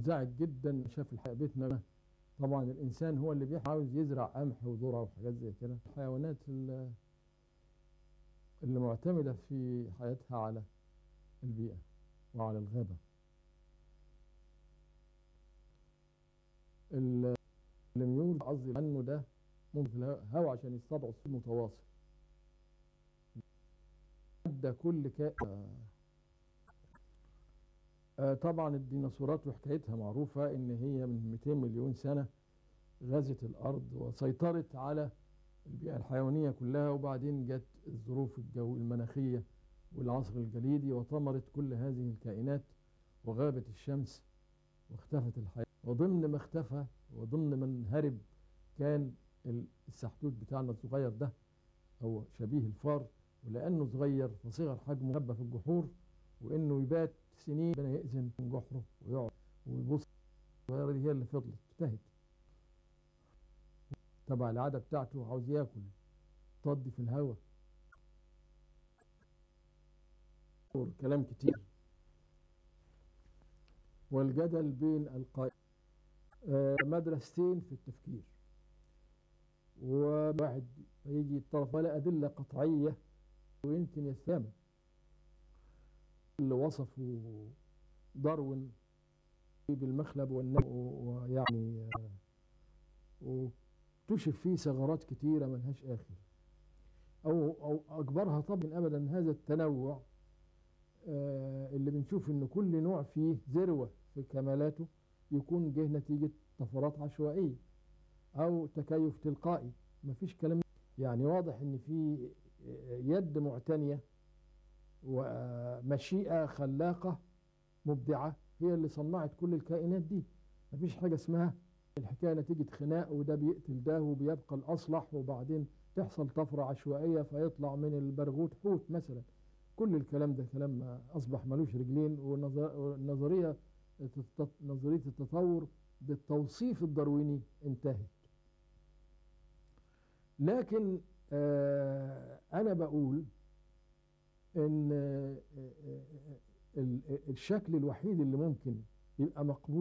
منزعج جدا شاف الحياة بيتنا طبعا الإنسان هو اللي بيحاول يزرع قمح وذرة وحاجات زي كده الحيوانات ال- اللي معتمدة في حياتها على البيئة وعلى الغابة ال- اللي قصدي عنه ده ممكن الهواء عشان يستدعوا الصوت متواصل ده كل كائن آه، طبعا الديناصورات وحكايتها معروفة ان هي من 200 مليون سنة غزت الارض وسيطرت على البيئة الحيوانية كلها وبعدين جت الظروف الجو المناخية والعصر الجليدي وطمرت كل هذه الكائنات وغابت الشمس واختفت الحياة وضمن ما اختفى وضمن من هرب كان السحتوت بتاعنا الصغير ده هو شبيه الفار ولأنه صغير فصغر حجمه غبى في الجحور وإنه يبات سنين ربنا يأذن من جحره ويقعد ويبص الصغيرة دي هي اللي فضلت انتهت تبع العادة بتاعته عاوز ياكل طد في الهواء كلام كتير والجدل بين القائد آه، مدرستين في التفكير وواحد يجي الطرف ولا أدلة قطعية ويمكن يستمع اللي وصفوا داروين بالمخلب والنم ويعني آه، واكتشف فيه ثغرات كتيرة ملهاش آخر أو أو أكبرها طبعا أبدا هذا التنوع آه، اللي بنشوف إن كل نوع فيه ذروة في كمالاته يكون جه نتيجة طفرات عشوائية أو تكيف تلقائي مفيش كلام يعني واضح إن في يد معتنية ومشيئة خلاقة مبدعة هي اللي صنعت كل الكائنات دي مفيش حاجة اسمها الحكاية نتيجة خناق وده بيقتل ده وبيبقى الأصلح وبعدين تحصل طفرة عشوائية فيطلع من البرغوث حوت مثلا كل الكلام ده كلام أصبح ملوش رجلين والنظرية نظرية التطور بالتوصيف الدارويني انتهت لكن آه أنا بقول إن آه الشكل الوحيد اللي ممكن يبقى مقبول